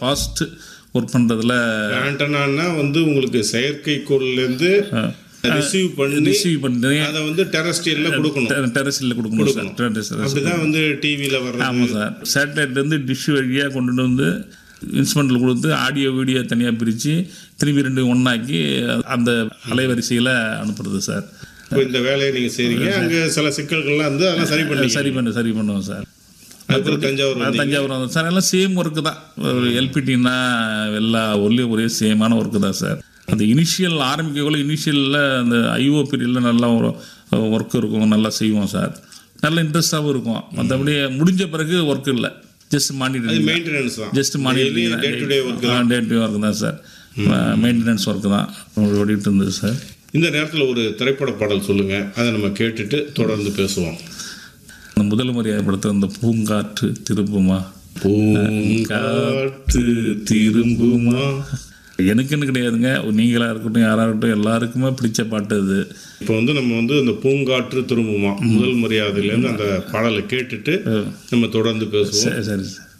fast work பண்ணுறதுல ஆண்டனான்னா வந்து உங்களுக்கு செயற்கைக்கோள்லேருந்து ரிசீவ் பண்ணி ரிசீவ் பண்ணி அதை வந்து டெரஸ்டியல்ல கொடுக்கணும் டெரஸில் கொடுக்கணும் சார் டெரஸ் அப்படிதான் வந்து டிவியில வர்றது ஆமாம் சார் சேட்டலைட்லேருந்து டிஷ் வழியாக கொண்டுட்டு வந்து இன்ஸ்ட்ருமெண்ட்டில் கொடுத்து ஆடியோ வீடியோ தனியாக பிரித்து திரும்பி ரெண்டு ஒன்றாக்கி அந்த அலைவரிசையில் அனுப்புறது சார் இப்போ இந்த வேலையை நீங்க செய்றீங்க அங்க சில சிக்கல்கள்லாம் வந்து அதெல்லாம் சரி பண்ணி சரி பண்ண சரி பண்ணுவோம் சார் அதுக்கு தஞ்சாவூர் அது வந்து தஞ்சாவூர் வந்து சார் எல்லாம் சேம் ஒர்க்கு தான் எல்பிடின்னா எல்லா ஊர்லேயும் ஒரே சேமான ஒர்க்கு தான் சார் அந்த இனிஷியல் ஆரம்பிக்கக்குள்ள இனிஷியலில் அந்த ஐஓ பீரியடில் நல்லா ஒரு ஒர்க் இருக்கும் நல்லா செய்வோம் சார் நல்ல இன்ட்ரெஸ்டாகவும் இருக்கும் மற்றபடி முடிஞ்ச பிறகு ஒர்க் இல்லை ஜஸ்ட் அது மானிட்டரிங் மெயின்டெனன்ஸ் தான் just monitoring day to day work day to work தான் சார் மெயின்டெனன்ஸ் ஒர்க்கு தான் ஓடிட்டு இருந்தது சார் இந்த நேரத்துல ஒரு திரைப்பட பாடல் சொல்லுங்க அதை நம்ம கேட்டுட்டு தொடர்ந்து பேசுவோம் அந்த முதல் முறையாக படத்தில் அந்த பூங்காற்று திரும்புமா பூங்காற்று திரும்புமா எனக்குன்னு கிடையாதுங்க நீங்களா இருக்கட்டும் யாரா இருக்கட்டும் எல்லாருக்குமே பிடிச்ச பாட்டு அது இப்போ வந்து நம்ம வந்து இந்த பூங்காற்று திரும்புமா முதல் மரியாதையிலேருந்து அந்த பாடலை கேட்டுட்டு நம்ம தொடர்ந்து பேசுவோம் சரி சரி சார்